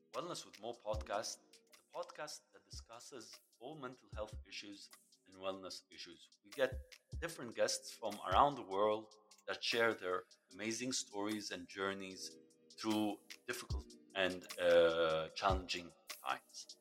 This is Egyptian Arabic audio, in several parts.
Wellness with Mo podcast, the podcast that discusses all mental health issues and wellness issues. We get different guests from around the world that share their amazing stories and journeys through difficult and uh, challenging times.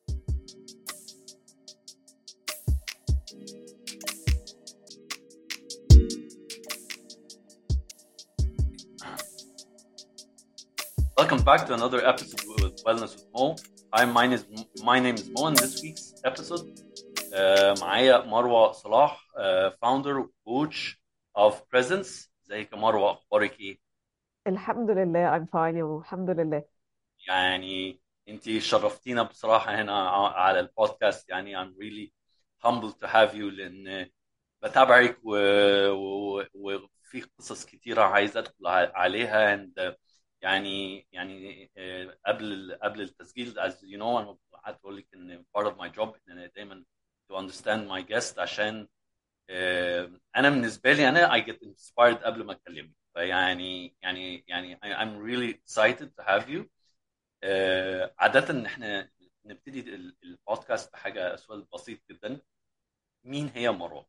Welcome back to another episode with Wellness with Mo. Hi, my name is my name is Mo, and this week's episode uh, معايا مروة صلاح uh, founder coach of presence ازيك يا مروة اخبارك ايه؟ الحمد لله I'm fine يا مو الحمد لله يعني انت شرفتينا بصراحة هنا ع- على البودكاست يعني I'm really humbled to have you لان بتابعك و... و... وفي قصص كتيرة عايز ادخل ع- عليها and يعني يعني آه، قبل قبل التسجيل as you know انا قعدت اقول لك ان part of my job ان انا دايما to understand my guest عشان آه، انا بالنسبه لي انا I get inspired قبل ما اكلمك فيعني يعني يعني I- I'm really excited to have you آه، عاده ان احنا نبتدي ال- البودكاست بحاجه سؤال بسيط جدا مين هي مروه؟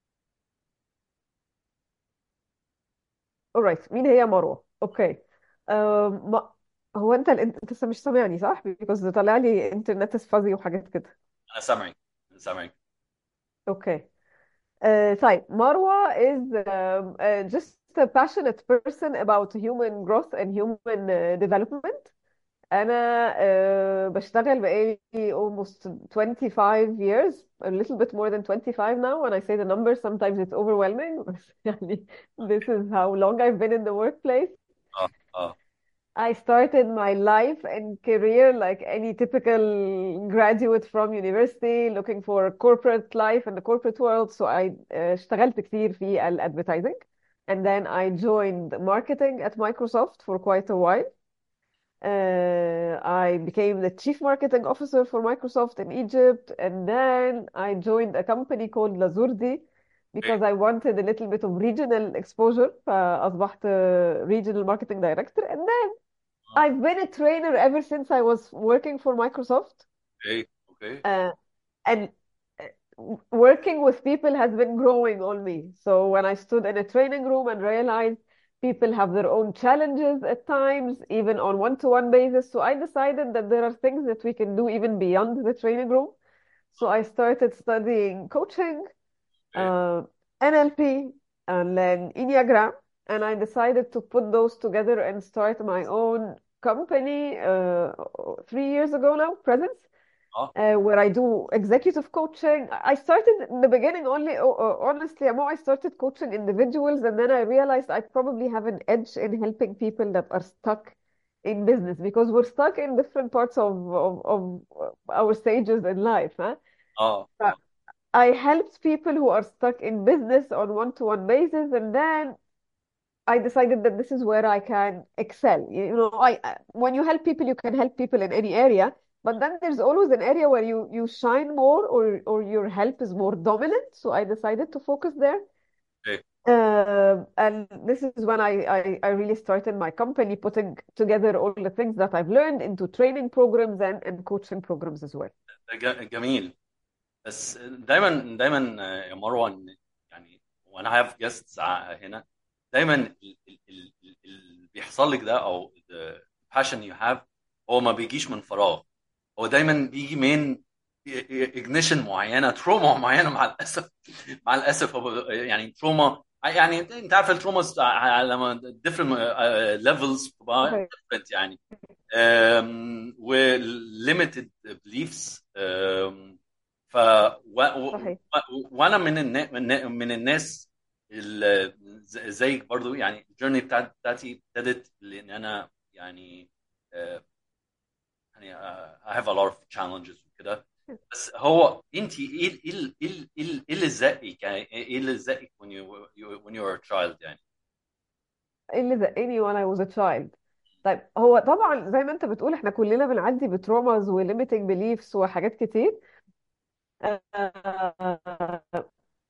alright مين هي مروة اوكي أم... ما... هو انت ال- انت لسه مش سامعني صح because طالع لي انترنت فازي وحاجات كده انا سامعك انا سامعك اوكي أه طيب مروة is um, uh, just a passionate person about human growth and human uh, development انا uh, بشتغل بقالي almost 25 years a little bit more than 25 now when I say the number sometimes it's overwhelming بس يعني this is how long I've been in the workplace اه اه I started my life and career like any typical graduate from university looking for a corporate life in the corporate world so I uh, اشتغلت كتير في ال advertising and then I joined marketing at Microsoft for quite a while Uh, I became the chief marketing officer for Microsoft in Egypt, and then I joined a company called Lazurdi because I wanted a little bit of regional exposure. فأصبحت uh, regional marketing director, and then I've been a trainer ever since I was working for Microsoft. اوكي اوكي Uh, and uh, working with people has been growing on me. So when I stood in a training room and realized people have their own challenges at times, even on one-to-one basis, so I decided that there are things that we can do even beyond the training room. So I started studying coaching, uh, NLP, and then Enneagram, and I decided to put those together and start my own company uh, three years ago now, Presence اه uh, where I do executive coaching. I started in the beginning only, uh, uh, honestly, Amo, I started coaching individuals, and then I realized I probably have an edge in helping people that are stuck in business because we're stuck in different parts of, of, of our stages in life. Huh? اه But اه I helped people who are stuck in business on one-to-one basis, and then I decided that this is where I can excel. You know, I I- when you help people, you can help people in any area, but then there's always an area where you you shine more or or your help is more dominant. So I decided to focus there. اوكي Uh, and this is when I, I I really started my company, putting together all the things that I've learned into training programs and and coaching programs as well. ج- جميل بس دايما دايما آه، يا مروه إن يعني وانا هاف جيستس هنا دايما ال- ال- ال- ال- اللي بيحصل لك ده او the passion you have هو ما بيجيش من فراغ هو دايما بيجي من اجنيشن معينه تروما معينه مع الاسف مع الاسف هو يعني تروما يعني انت عارف التروما لما different ليفلز بتبقى صحيح different يعني um, وليميتد بليفز um, ف و... و... صحيح و... وانا من النا... من من الناس اللي ز- زيك برضو يعني الجيرني بتاعت بتاعتي ابتدت لان انا يعني آه، يعني آه، I have a lot of challenges وكده بس هو انت ايه ال- ايه ال- ايه ال- ايه ال- إيه اللي زقك يعني ايه اللي زقك when you you- when you were a child يعني ايه اللي زقني وانا was a child طيب هو طبعا زي ما انت بتقول احنا كلنا بنعدي بتروماز وليميتنج بيليفز وحاجات كتير آه،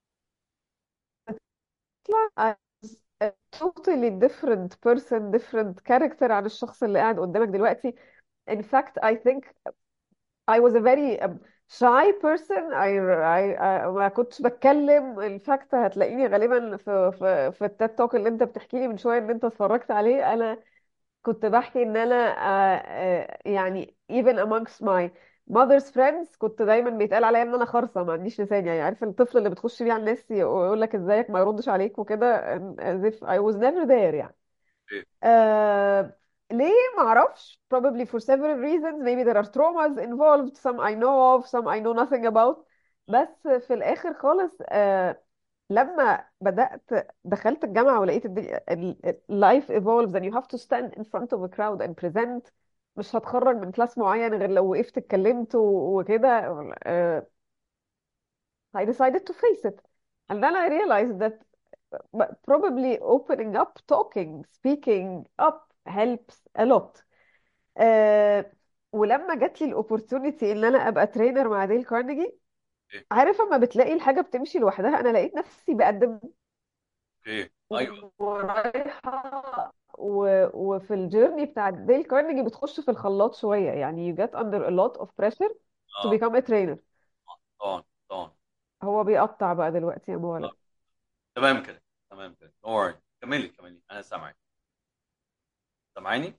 بتطلع as a totally different person different character عن الشخص اللي قاعد قدامك دلوقتي in fact I think I was a very um, shy person I, I, I ما كنتش بتكلم in fact هتلاقيني غالبا في في في التيد توك اللي انت بتحكي لي من شويه ان انت اتفرجت عليه انا كنت بحكي ان انا آه، آه، يعني even amongst my mother's friends كنت دايما بيتقال عليا ان انا خرصه ما عنديش لسان يعني عارف الطفل اللي بتخش بيه على الناس ويقول لك ازيك ما يردش عليك وكده as if I was never there يعني إيه. آه ليه ما اعرفش probably for several reasons maybe there are traumas involved some I know of some I know nothing about بس في الاخر خالص آه لما بدأت دخلت الجامعة ولقيت الدنيا ال- ال- life evolves and you have to stand in front of a crowd and present مش هتخرج من كلاس معين غير لو وقفت اتكلمت و- وكده آه I decided to face it and then I realized that probably opening up talking speaking up helps a lot آه ولما جات لي الاوبورتونيتي ان انا ابقى ترينر مع ديل كارنيجي اوكي عارف اما بتلاقي الحاجه بتمشي لوحدها انا لقيت نفسي بقدم اوكي ايوه ورايحه و... وفي الجيرني بتاع ديل كارنيجي بتخش في الخلاط شويه يعني you get under a lot of pressure to اه become a trainer طبعا طبعا هو بيقطع بقى دلوقتي يا مولا آه. تمام كده تمام كده don't worry كملي كملي انا سامعك سامعيني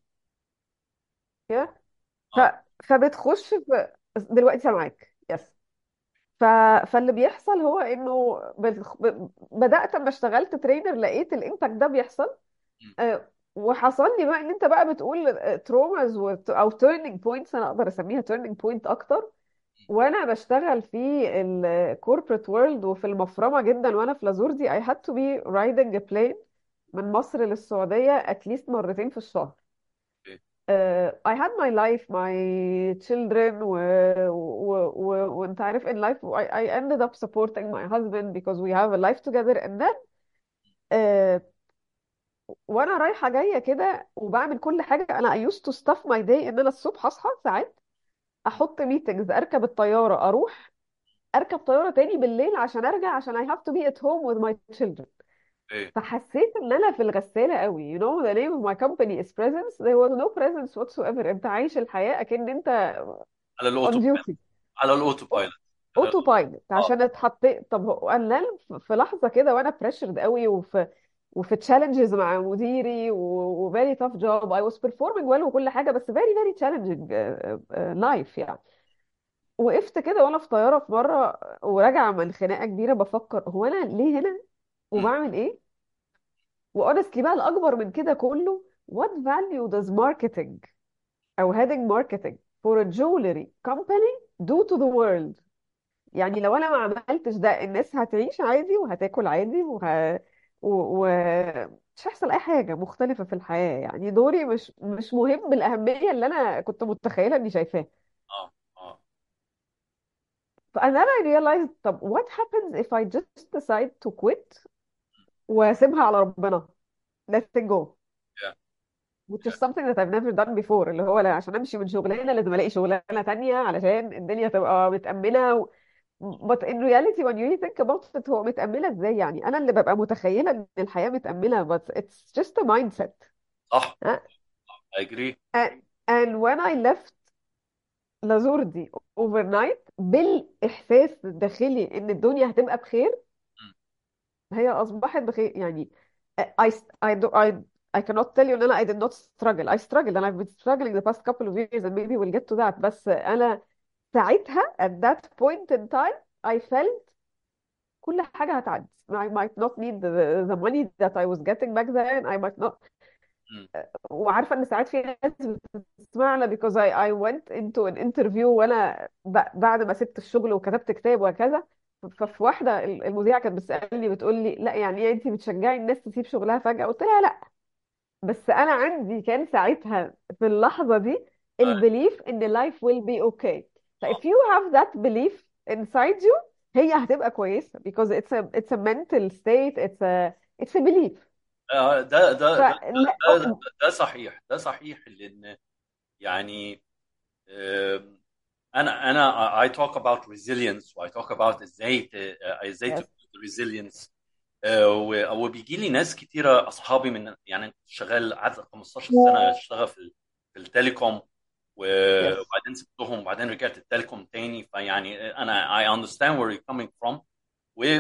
كده ف... اه فبتخش في دلوقتي سامعاك يس ف... فاللي بيحصل هو انه بتخ- ب... بدأت اما اشتغلت ترينر لقيت الامباكت ده بيحصل م. آه، وحصل لي بقى ان انت بقى بتقول تروماز او تيرنينج بوينتس انا اقدر اسميها تيرنينج بوينت اكتر وانا بشتغل في الكوربريت وورلد وفي المفرمه جدا وانا في لازوردي I had to be riding a plane من مصر للسعوديه اتليست مرتين في الشهر اوكي uh, I had my life my children و, و, و, وانت عارف in life I, I ended up supporting my husband because we have a life together and then uh, وانا رايحه جايه كده وبعمل كل حاجه انا I used to stuff my day ان انا الصبح اصحى ساعات احط ميتنجز اركب الطياره اروح اركب طياره تاني بالليل عشان ارجع عشان I have to be at home with my children اوكي فحسيت ان انا في الغساله قوي you know the name of my company is presence there was no presence whatsoever انت عايش الحياه اكن انت على on الاوتو duty على الاوتو بايلوت على اوتو بايلوت اه عشان اتحطيت طب هو انا في لحظه كده وانا بريشرد قوي وفي وفي تشالنجز مع مديري و very tough job I was performing well وكل حاجه بس very very challenging uh, uh, life يعني وقفت كده وانا في طياره في مره وراجعه من خناقه كبيره بفكر هو انا ليه هنا م. وبعمل ايه وانستلي بقى الاكبر من كده كله what value does marketing او heading marketing for a jewelry company do to the world يعني لو انا ما عملتش ده الناس هتعيش عادي وهتاكل عادي وه... و... و... مش هيحصل اي حاجه مختلفه في الحياه يعني دوري مش مش مهم بالاهميه اللي انا كنت متخيله اني شايفاها اه اه فانا I realized طب what happens if I just decide to quit واسيبها على ربنا let it go yeah which is yeah something that I've never done before اللي هو لا عشان امشي من شغلانه لازم الاقي شغلانه تانية علشان الدنيا تبقى متأمنه و... but in reality when you really think about it هو متأمنه ازاي يعني انا اللي ببقى متخيله ان الحياه متأمنه but it's just a mindset صح ها I agree and, and when I left لازوردي overnight بالاحساس الداخلي ان الدنيا هتبقى بخير م. هي اصبحت بخير يعني I I do I I cannot tell you ان انا I did not struggle I struggled and I've been struggling the past couple of years and maybe we'll get to that بس انا ساعتها at that point in time I felt كل حاجة هتعدي I might not need the, the money that I was getting back then I might not م. وعارفة ان ساعات في ناس بتسمعنا because I, I went into an interview وانا ب- بعد ما سبت الشغل وكتبت كتاب وكذا ففي واحدة المذيعة كانت بتسألني بتقول لي لا يعني ايه انت بتشجعي الناس تسيب شغلها فجأة قلت لها لا بس انا عندي كان ساعتها في اللحظة دي آه، البليف ان life will be okay ف if صح you have that belief inside you هي هتبقى كويسة because it's a it's a mental state it's a it's a belief آه، ده ده ده فلا ده, ده, ده صحيح ده صحيح لان يعني آم، انا انا I talk about resilience و I talk about ازاي ت- آه، ازاي yes تبني resilience آه، و- وبيجي لي ناس كتيره اصحابي من يعني شغال قعدت 15 سنه اشتغل في ال- في التليكوم و- yes وبعدين سبتهم وبعدين رجعت التليكوم تاني فيعني انا I understand where you're coming from و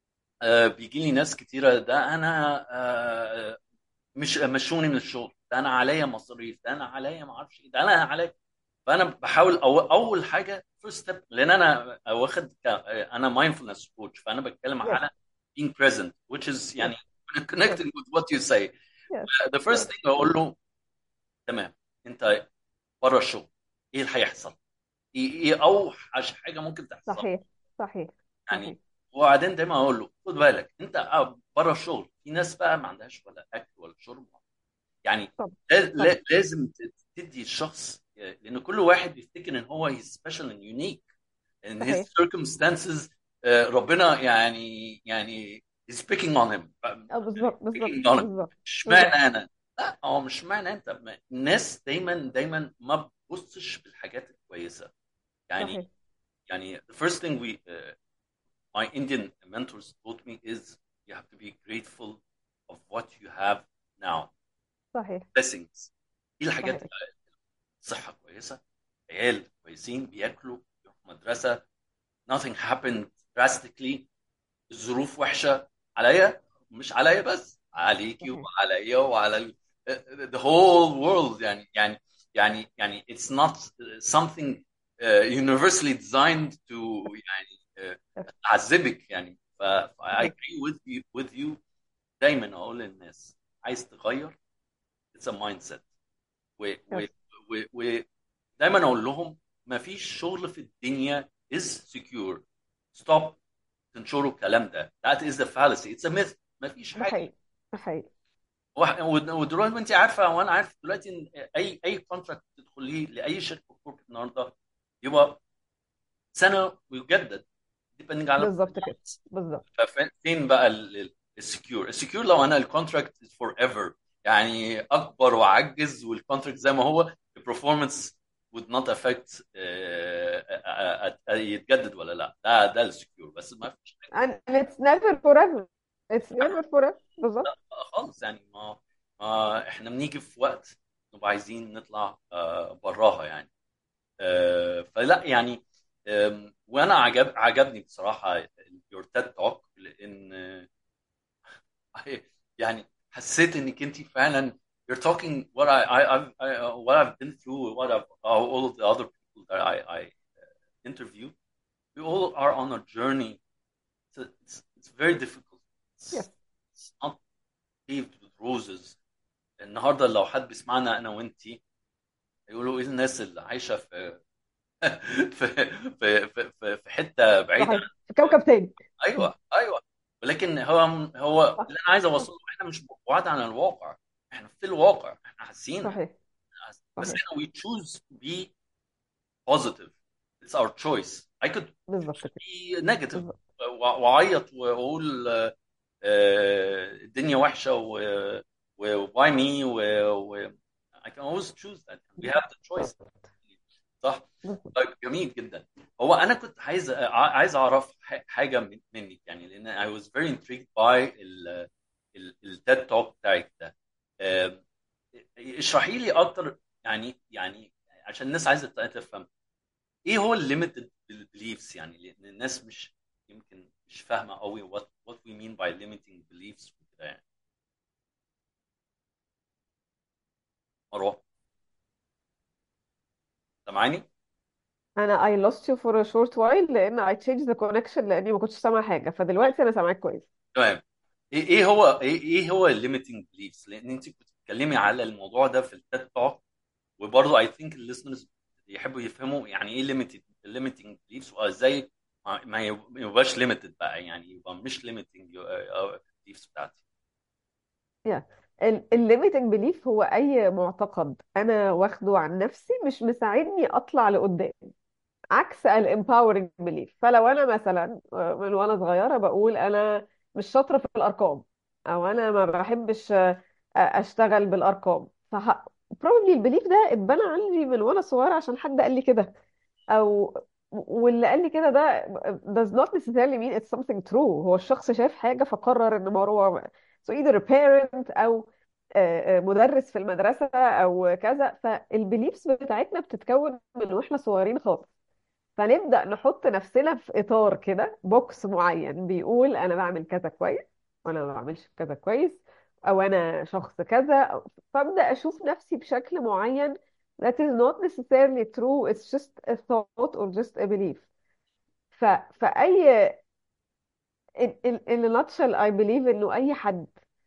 آه، بيجي لي ناس كتيرة ده أنا آه، مش مشوني من الشغل ده أنا عليا مصاريف ده أنا عليا ما أعرفش إيه ده أنا عليا فأنا بحاول أو أول حاجة first step لأن أنا واخد ك- أنا mindfulness coach فأنا بتكلم yes على being present which is yes يعني yes connecting with what you say yes the first yes thing أقول له تمام أنت بره الشغل إيه اللي هيحصل؟ إيه إيه أوحش حاجة ممكن تحصل؟ صحيح صحيح يعني صحيح وبعدين دايما اقول له خد بالك انت بره الشغل في ناس بقى ما عندهاش ولا اكل ولا شرب يعني طب لا- طب لا- لازم ت- تدي الشخص لان كل واحد بيفتكر ان هو he's special and unique in his صحيح circumstances آه، ربنا يعني يعني is picking on him اه بالظبط بالظبط picking on him بالظبط اشمعنى بالظبط انا لا هو مش معنى انت ما- الناس دايما دايما ما بتبصش بالحاجات الكويسه يعني صحيح يعني the first thing we uh, my Indian mentors taught me is you have to be grateful of what you have now. صحيح Blessings. ايه الحاجات صحيح صحة كويسة عيال كويسين بياكلوا بيروحوا مدرسة nothing happened drastically الظروف وحشة عليا مش عليا بس عليكي صحيح وعليا وعلى ال- the whole world يعني يعني يعني يعني it's not something uh, universally designed to يعني uh, تعذبك يعني ف ف- I صحيح agree with you with you دايما اقول للناس عايز تغير it's a mindset و و yes و و دايما اقول لهم ما فيش شغل في الدنيا is secure stop تنشروا الكلام ده that is a fallacy it's a myth ما فيش ده حاجه حقيقي ده حقيقي وح- ود- ودلوقتي انت عارفه وانا عارف دلوقتي ان اي اي كونتراكت تدخليه لاي شركه كوربريت النهارده يبقى سنه ويجدد depending على بالظبط كده بالظبط ففين بقى السكيور السكيور لو انا الكونتراكت فور ايفر يعني اكبر واعجز والكونتراكت زي ما هو البرفورمانس would not affect آه، آه، آه، يتجدد ولا لا ده ده السكيور بس ما فيش حاجه and it's never forever it's never forever بالظبط خالص يعني ما ما احنا بنيجي في وقت نبقى عايزين نطلع آه، براها يعني آه، فلا يعني آم، وانا عجب عجبني بصراحه your TED talk لان آه، يعني حسيت انك انت فعلا you're talking what I, I, I've, I what I've been through what I've all of the other people that I, I uh, interview we all are on a journey it's, it's, it's very difficult it's, yes it's not paved with roses النهارده لو حد بيسمعنا انا وانت يقولوا ايه الناس اللي عايشه في في في في, في, في حته بعيده صحيح في كوكب تاني ايوه ايوه ولكن هو هو صح اللي انا عايز صح اوصله احنا مش بعاد عن الواقع احنا في الواقع احنا حاسين صحيح بس صحيح احنا we choose to be positive it's our choice I could بالظبط choose to كده be negative بالظبط وأ- واعيط واقول آه، آه، الدنيا وحشه و و why me و, و I can always choose that we have the choice بالظبط صح بالظبط طيب جميل جدا هو انا كنت عايز عايز اعرف ح- حاجه من- منك يعني لان I was very intrigued by ال ال التيد توك بتاعك ده آم، اشرحي لي اكتر يعني يعني عشان الناس عايزه تفهم ايه هو الليميتد بeliefs يعني لان الناس مش يمكن مش فاهمه قوي what what we mean by limiting beliefs وكده يعني مروه سامعاني؟ انا I lost you for a short while لان I changed the connection لاني ما كنتش سامعه حاجه فدلوقتي انا سامعاك كويس تمام ايه إيه هو ايه إيه هو الليميتنج بليفز لان انت كنت بتتكلمي على الموضوع ده في التيد توك وبرضه اي ثينك الليسنرز يحبوا يفهموا يعني ايه ليميتد ليميتنج بليفز وازاي ما ما يبقاش ليميتد بقى يعني يبقى مش ليميتنج بليفز بتاعتي yeah. الليميتنج بليف هو اي معتقد انا واخده عن نفسي مش مساعدني اطلع لقدام عكس الامباورنج بليف فلو انا مثلا من وانا صغيره بقول انا مش شاطره في الارقام او انا ما بحبش اشتغل بالارقام فح... probably البليف ده اتبنى عندي من وانا صغيره عشان حد قال لي كده او واللي قال لي كده ده does not necessarily mean it's something true هو الشخص شاف حاجه فقرر ان مروه so either a parent او آه، آه، مدرس في المدرسة او كذا فالبيليفز بتاعتنا بتتكون من واحنا صغيرين خالص فنبدأ نحط نفسنا في إطار كده بوكس معين بيقول أنا بعمل كذا كويس وأنا ما بعملش كذا كويس أو أنا شخص كذا أو- فأبدأ أشوف نفسي بشكل معين that is not necessarily true it's just a thought or just a belief ف... فأي in, in, in a nutshell I believe إنه أي حد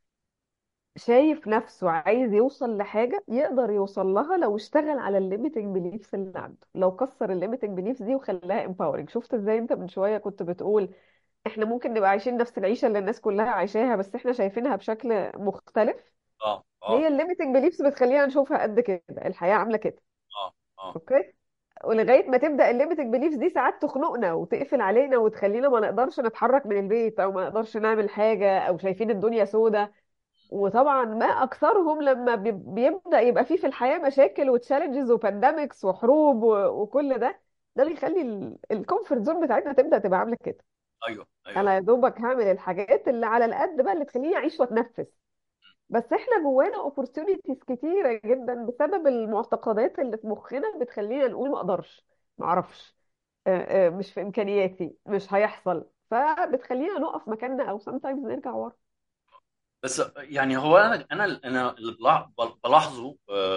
شايف نفسه عايز يوصل لحاجة يقدر يوصل لها لو اشتغل على الليميتنج بيليفز اللي عنده لو كسر الليميتنج بيليفز دي وخلاها empowering شفت ازاي انت من شوية كنت بتقول احنا ممكن نبقى عايشين نفس العيشة اللي الناس كلها عايشاها بس احنا شايفينها بشكل مختلف اه اه هي الليميتنج بيليفز بتخلينا نشوفها قد كده الحياة عاملة كده اه اه اوكي ولغايه ما تبدا الليميتنج بيليفز دي ساعات تخنقنا وتقفل علينا وتخلينا ما نقدرش نتحرك من البيت او ما نقدرش نعمل حاجه او شايفين الدنيا سودة وطبعا ما اكثرهم لما بي- بيبدا يبقى فيه في الحياه مشاكل وتشالنجز وبانديميكس وحروب و- وكل ده ده بيخلي الكومفورت زون بتاعتنا تبدا تبقى عامله كده ايوه ايوه انا يا دوبك هعمل الحاجات اللي على القد بقى اللي تخليني اعيش واتنفس بس احنا جوانا opportunities كتيره جدا بسبب المعتقدات اللي في مخنا بتخلينا نقول ما اقدرش ما اعرفش آه، آه، مش في امكانياتي مش هيحصل فبتخلينا نقف مكاننا او sometimes نرجع ورا بس يعني هو انا انا انا اللي بلا- بلاحظه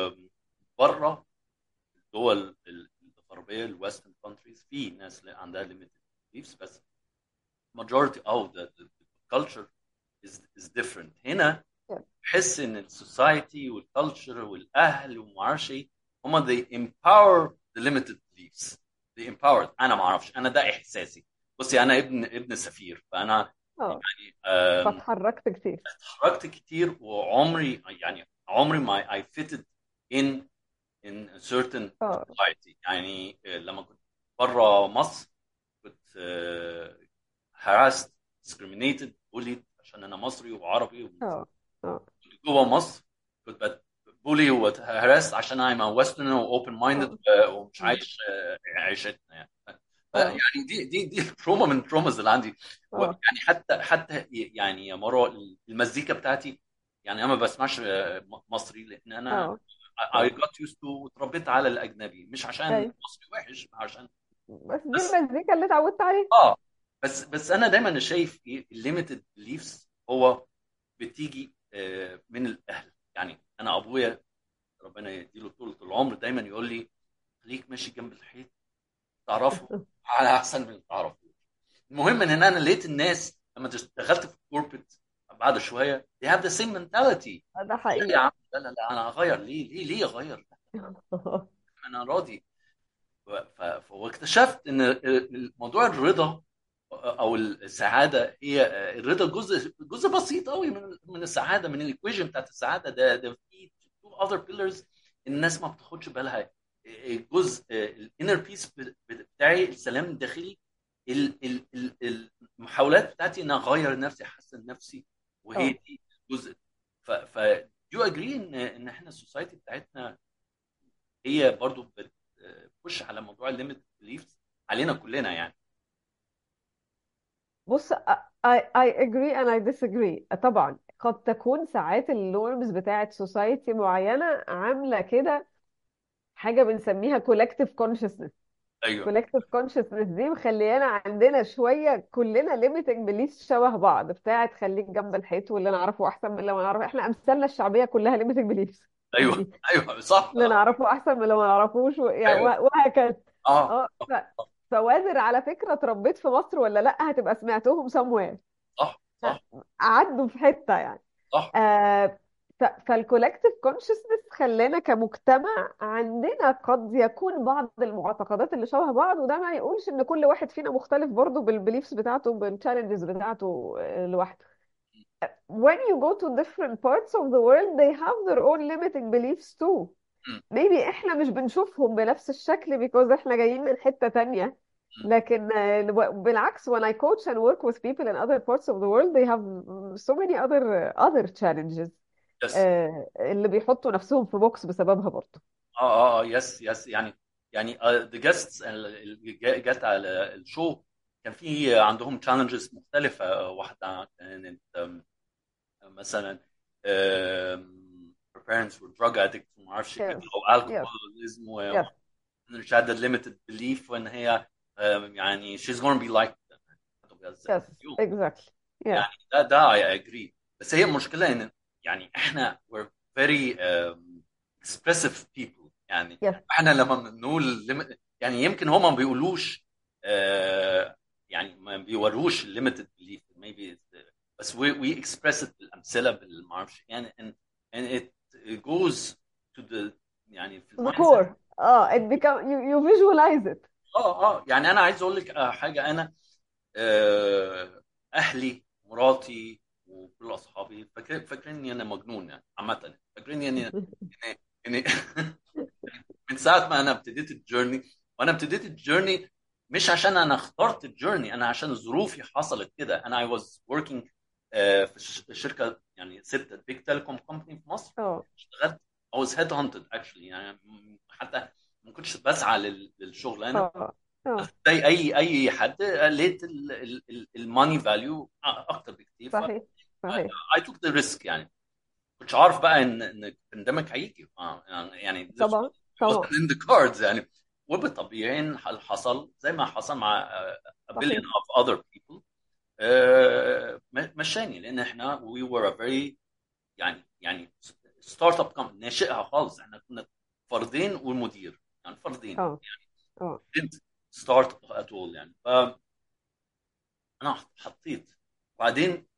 بره الدول الغربيه الويسترن كونتريز في ناس عندها limited beliefs بس majority of the, the, the culture is is different هنا بحس ان السوسايتي والكالتشر والاهل وما اعرفش ايه هم they empower the limited beliefs they empower انا ما اعرفش انا ده احساسي بصي انا ابن ابن سفير فانا اه يعني آم، فاتحركت كتير اتحركت كتير وعمري يعني عمري ما I fitted in in a certain اه society يعني آه، لما كنت بره مصر كنت آه، harassed discriminated bullied عشان انا مصري وعربي و... اه اه كنت جوه مصر كنت بت- بولي وهراست عشان I'm a westerner واوبن مايندد ومش مم. عايش آه، عيشتنا يعني ف- اه يعني دي دي دي تروما من التروماز اللي عندي اه يعني حتى حتى يعني يا مروه المزيكا بتاعتي يعني انا ما بسمعش آه، م- مصري لان انا اه I اه got used to واتربيت على الاجنبي مش عشان ايوه مصري وحش عشان بس دي بس المزيكا اللي اتعودت عليها اه بس بس انا دايما شايف ايه الليميتد بليفز هو بتيجي آه، من الاهل يعني انا ابويا ربنا يديله طولة العمر دايما يقول لي خليك ماشي جنب الحيط تعرفه على احسن من اللي تعرفه المهم ان انا لقيت الناس لما دخلت في الكوربريت بعد شويه they have the same mentality ده لا يا حقيقي عم لا لا لا انا هغير ليه ليه ليه اغير انا راضي ف- ف- واكتشفت ان موضوع الرضا او السعاده هي الرضا جزء جزء بسيط قوي من من السعاده من الايكويشن بتاعت السعاده ده ده في تو اذر بيلرز الناس ما بتاخدش بالها الجزء الانر بيس بتاعي السلام الداخلي ال- ال- ال- المحاولات بتاعتي ان اغير نفسي احسن نفسي وهي اه دي جزء ف ف يو اجري ان ان احنا السوسايتي بتاعتنا هي برضو بتخش على موضوع الليميت بليفز علينا كلنا يعني بص I, I agree and I disagree طبعا قد تكون ساعات النورمز بتاعت سوسايتي معينة عاملة كده حاجة بنسميها collective consciousness ايوه collective consciousness دي مخليانا عندنا شوية كلنا limiting beliefs شبه بعض بتاعت خليك جنب الحيط واللي نعرفه أحسن من اللي ما نعرفه احنا أمثالنا الشعبية كلها limiting beliefs ايوه يعني ايوه صح اللي نعرفه أحسن من اللي ما نعرفوش و- يعني ايوه وه- وهكذا اه اه ف... فوازر على فكرة اتربيت في مصر ولا لأ هتبقى سمعتهم somewhere صح صح عدوا في حتة يعني صح آه فالكولكتيف كونشسنس خلانا كمجتمع عندنا قد يكون بعض المعتقدات اللي شبه بعض وده ما يقولش ان كل واحد فينا مختلف برضه بالبيليفز بتاعته بالتشالنجز بتاعته آه، لوحده when you go to different parts of the world they have their own limiting beliefs too م- maybe احنا مش بنشوفهم بنفس الشكل because احنا جايين من حتة تانية م. لكن آه، بالعكس when I coach and work with people in other parts of the world they have so many other other challenges يس آه، اللي بيحطوا نفسهم في بوكس بسببها برضه اه اه اه يس يس يعني يعني ذا جيستس اللي جا- جت على الشو كان في عندهم تشالنجز مختلفة واحدة كانت آم، مثلا آم، parents were drug addicts وما اعرفش كده yes او yes alcoholism yes و she had a limited belief وان هي um, يعني she's gonna be like them هتبقى ازاي yes exactly yeah يعني ده ده I agree بس هي المشكلة ان يعني احنا we're very um, expressive people يعني yes احنا لما بنقول limit- يعني يمكن هما ما بيقولوش آه، يعني ما بيوروش limited belief maybe it's the- بس we, we express it بالامثله بالمعرفش يعني and, and it, it goes to the يعني في the المايند core اه it become you you visualize it اه اه يعني انا عايز اقول لك آه، حاجه انا آه، اهلي مراتي وكل اصحابي فاكرين فاكريني انا مجنون يعني عامه فاكريني اني اني اني من ساعه ما انا ابتديت الجيرني وانا ابتديت الجيرني مش عشان انا اخترت الجيرني انا عشان ظروفي حصلت كده انا I was working آه، في ش- في شركه يعني سبت بيج تيليكوم كومباني في مصر اه اشتغلت I was headhunted actually يعني م- حتى ما كنتش بسعى لل- للشغلانه اه اه زي اي اي حد لقيت الماني فاليو اكتر بكتير ف صحيح صحيح I took the risk يعني كنتش عارف بقى ان ان البانديميك هيجي آه، يعني يعني this طبعا wasn't طبعا in the cards يعني وبالطبيعي إن حصل زي ما حصل مع آه، a billion صحيح of other people آه، م- مشاني لان احنا we were a very يعني يعني ستارت اب كومباني ناشئها خالص احنا كنا فردين والمدير يعني فردين اه اه didn't start at all يعني فانا حطيت وبعدين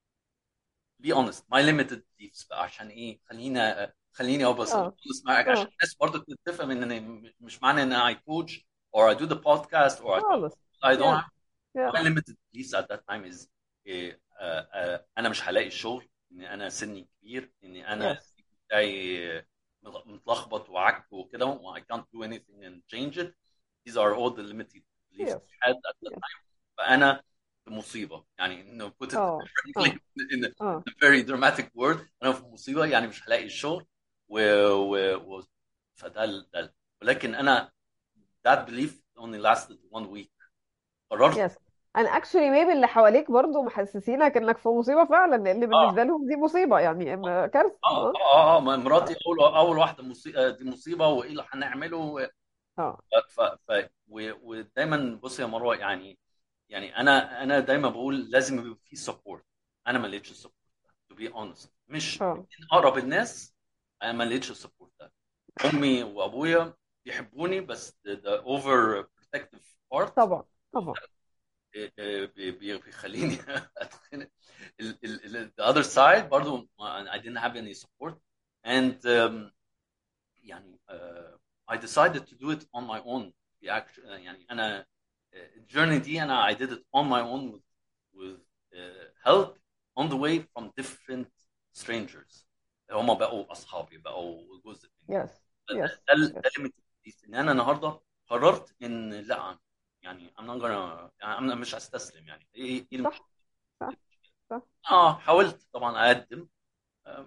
be honest my limited beliefs بقى عشان ايه خلينا خليني ابقى اه honest معاك عشان اه الناس برضه تفهم ان أنا مش معنى ان I coach or I do the podcast or I, خالص I don't yeah have yeah my limited beliefs at that time is إيه آه آه انا مش هلاقي الشغل ان انا سني كبير ان انا yes السي في بتاعي متلخبط وعك وكده و I can't do anything and change it these are all the limited beliefs yes I had at that yes time فانا في مصيبه يعني انه put it اه frankly اه in a, اه in a very dramatic word انا في مصيبه يعني مش هلاقي الشغل و, و, و فده ال- ده ال- ولكن انا that belief only lasted one week قررت yes and actually maybe اللي حواليك برضو محسسينك انك في مصيبة فعلا لان بالنسبة اه لهم دي مصيبة يعني م- كارثة اه اه اه اه ما مراتي اول اول واحده مصيبه دي مصيبه وايه اللي هنعمله اه ف ف و- ودايما بص يا مروه يعني يعني انا انا دايما بقول لازم يبقى في سبورت انا ما لقيتش السبورت to be honest مش اه من اقرب الناس انا ما لقيتش السبورت ده امي وابويا بيحبوني بس the over protective part طبعا طبعا آه، آه، بي- بي- بيخليني اتخنق ال- ال- ال- the other side برضو I didn't have any support and um, يعني uh, I decided to do it on my own في act- يعني انا الجيرني دي انا I did it on my own with, with uh, help on the way from different strangers هم بقوا اصحابي بقوا جزء مني yes ده yes ده ال- yes ده اللي ان انا النهارده قررت ان لا يعني I'm not gonna يعني انا مش هستسلم يعني ايه ايه صح صح صح اه حاولت طبعا اقدم آه،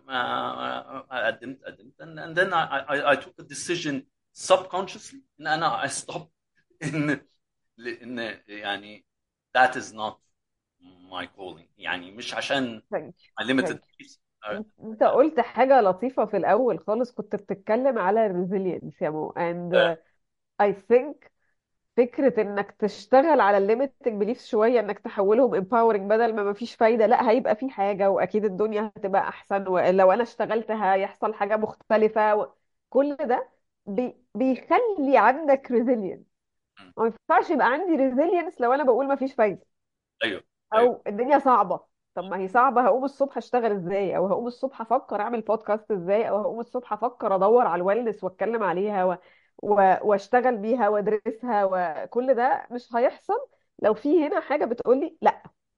ما قدمت قدمت and, and then I, I, I took a decision subconsciously ان انا I stop ان لان يعني that is not my calling يعني مش عشان thank you my limited thank you beliefs آه، انت قلت حاجة لطيفة في الأول خالص كنت بتتكلم على resilience يا مو and آه، uh, I think فكرة انك تشتغل على الليميتنج بليفز شوية انك تحولهم empowering بدل ما مفيش فايدة لا هيبقى في حاجة واكيد الدنيا هتبقى احسن ولو انا اشتغلت هيحصل حاجة مختلفة و... كل ده بي... بيخلي عندك resilience ما ينفعش يبقى عندي resilience لو انا بقول مفيش فايدة ايوه ايوه او الدنيا صعبة طب ما هي صعبة هقوم الصبح اشتغل ازاي او هقوم الصبح افكر اعمل بودكاست ازاي او هقوم الصبح افكر ادور على الويلنس واتكلم عليها و... و... واشتغل بيها وادرسها وكل ده مش هيحصل لو في هنا حاجة بتقولي لا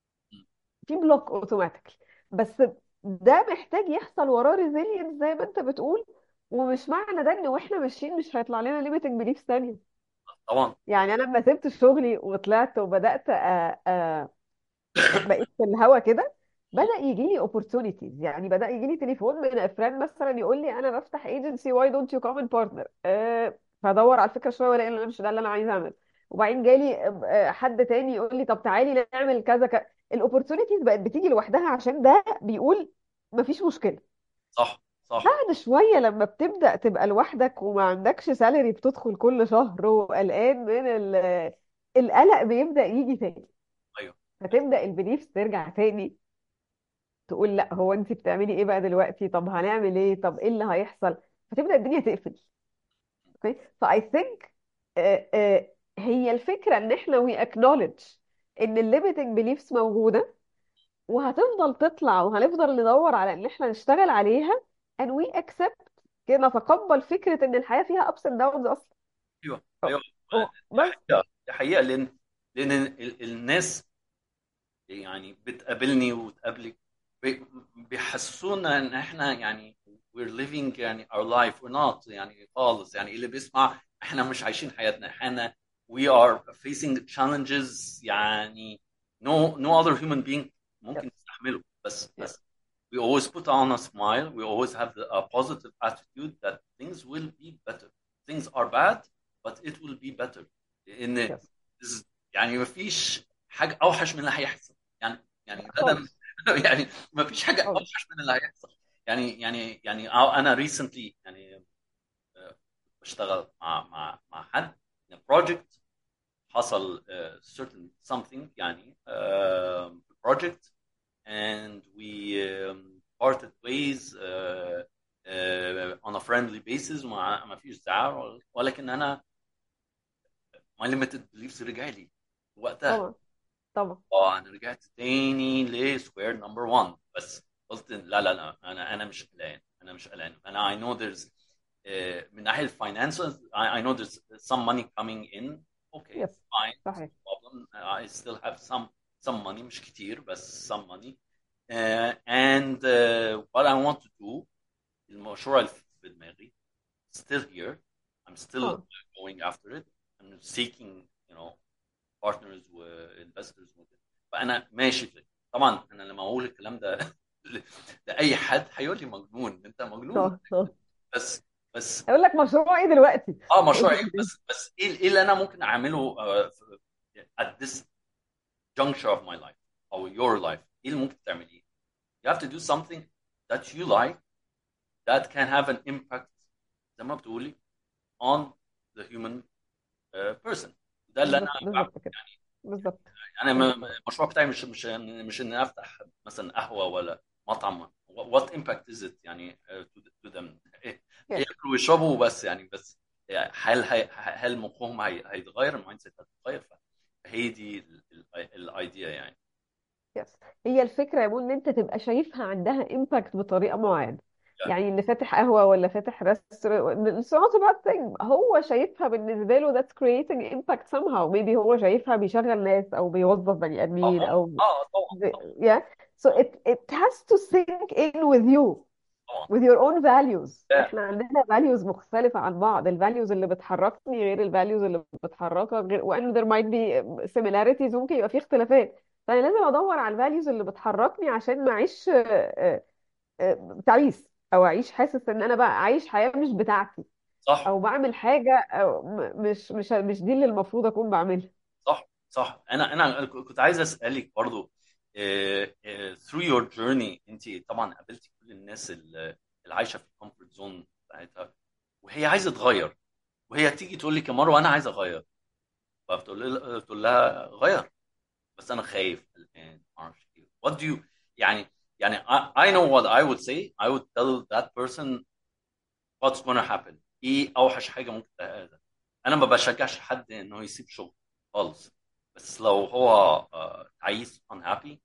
في بلوك اوتوماتيكلي بس ده محتاج يحصل وراه ريزيلينس زي ما انت بتقول ومش معنى ده ان واحنا ماشيين مش هيطلع لنا ليميتنج بليفز تانية طبعا يعني انا لما سبت شغلي وطلعت وبدات أ... أ... بقيت في الهوا كده بدأ يجي لي opportunities يعني بدأ يجي لي تليفون من افران مثلا يقول لي انا بفتح ايجنسي واي دونت يو كوم ان بارتنر فادور على الفكره شويه والاقي ان انا مش ده اللي انا عايزه اعمله وبعدين جالي آه، حد تاني يقول لي طب تعالي نعمل كذا كذا الاوبورتونيتيز بقت بتيجي لوحدها عشان ده بيقول مفيش مشكله صح صح بعد شوية لما بتبدأ تبقى لوحدك وما عندكش سالري بتدخل كل شهر وقلقان من ال- القلق بيبدأ يجي تاني ايوه فتبدأ البليفز ترجع تاني تقول لا هو انت بتعملي ايه بقى دلوقتي طب هنعمل ايه طب ايه اللي هيحصل فتبدأ الدنيا تقفل اوكي فاي ثينك هي الفكرة ان احنا وي اكنولج ان الليميتنج بليفز موجودة وهتفضل تطلع وهنفضل ندور على ان احنا نشتغل عليها and we accept كده نتقبل فكرة ان الحياة فيها ups and downs اصلا ايوه أو- ايوه أو- دي بس حقيقه دي حقيقه لان لان ال- الناس يعني بتقابلني وتقابلك بي- بيحسسونا ان احنا يعني we're living يعني our life we're not يعني خالص يعني اللي بيسمع احنا مش عايشين حياتنا احنا we are facing challenges يعني no no other human being ممكن يستحمله بس Yeah. بس we always put on a smile we always have the, a positive attitude that things will be better things are bad but it will be better ان Yes. this is- يعني ما فيش حاجه اوحش من اللي هيحصل يعني يعني ده خالص ده يعني ما فيش حاجه خالص اوحش من اللي هيحصل يعني يعني يعني انا ريسنتلي يعني آه، بشتغل مع مع مع حد بروجكت حصل uh, certain something يعني uh, project and we um, parted ways uh, uh, on a friendly basis وما ما فيش زعل ولكن انا my limited beliefs رجع لي وقتها طبعا طبعا اه انا رجعت تاني لسكوير نمبر 1 بس قلت لا لا لا انا انا مش قلقان انا مش قلقان انا I know there's uh, من ناحيه finances I, I know there's some money coming in okay يس fine صحيح no problem I still have some some money مش كتير بس some money uh, and uh, what I want to do المشروع اللي في دماغي still here I'm still اه going after it I'm seeking you know partners وانفسترز وكده فانا ماشي في طبعا انا لما اقول الكلام ده لاي حد هيقول لي مجنون انت مجنون اه اه بس بس اقول لك مشروع ايه دلوقتي اه مشروع ايه بس بس ايه ايه اللي انا ممكن اعمله آه، في- at this juncture of my life او your life ايه اللي ممكن تعمليه you have to do something that you like that can have an impact زي ما بتقولي on the human uh, person ده اللي انا بالظبط بعمله بالظبط كده بالظبط انا م- المشروع بتاعي مش مش مش اني افتح مثلا قهوه ولا مطعم وات امباكت از ات يعني تو ذم يس ياكلوا ويشربوا بس يعني بس هل هي هل مخهم هي- هيتغير المايند سيت هتتغير فهي دي الايديا يعني يس هي الفكرة يا مون ان انت تبقى شايفها عندها امباكت بطريقة معينة يعني اللي فاتح قهوة ولا فاتح ريستورانت it's not a bad thing هو شايفها بالنسبة له that's creating impact somehow maybe هو شايفها بيشغل ناس او بيوظف بني اه ادمين او اه طبعا طبعا yeah so it it has to sink in with you طبعا with your own values Yeah. احنا عندنا values مختلفة عن بعض ال values اللي بتحركني غير ال values اللي بتحركك غير وان there might be similarities ممكن يبقى في اختلافات فانا لازم ادور على ال values اللي بتحركني عشان ما اعيش آه، آه، تعيس او اعيش حاسس ان انا بقى عايش حياة مش بتاعتي صح او بعمل حاجة أو م- مش مش مش دي اللي المفروض اكون بعملها صح صح انا انا كنت عايز اسالك برضو آه، آه، through your journey انت طبعا قابلتي كل الناس اللي اللي عايشه في الكومفورت زون بتاعتها وهي عايزه تغير وهي تيجي تقول لك يا مروه انا عايزه اغير فبتقول لها تقول لها غير بس انا خايف الان ما اعرفش ايه what do you يعني يعني I, I know what I would say I would tell that person what's gonna happen ايه اوحش حاجه ممكن تحصل انا ما بشجعش حد انه يسيب شغل خالص بس لو هو آه، تعيس unhappy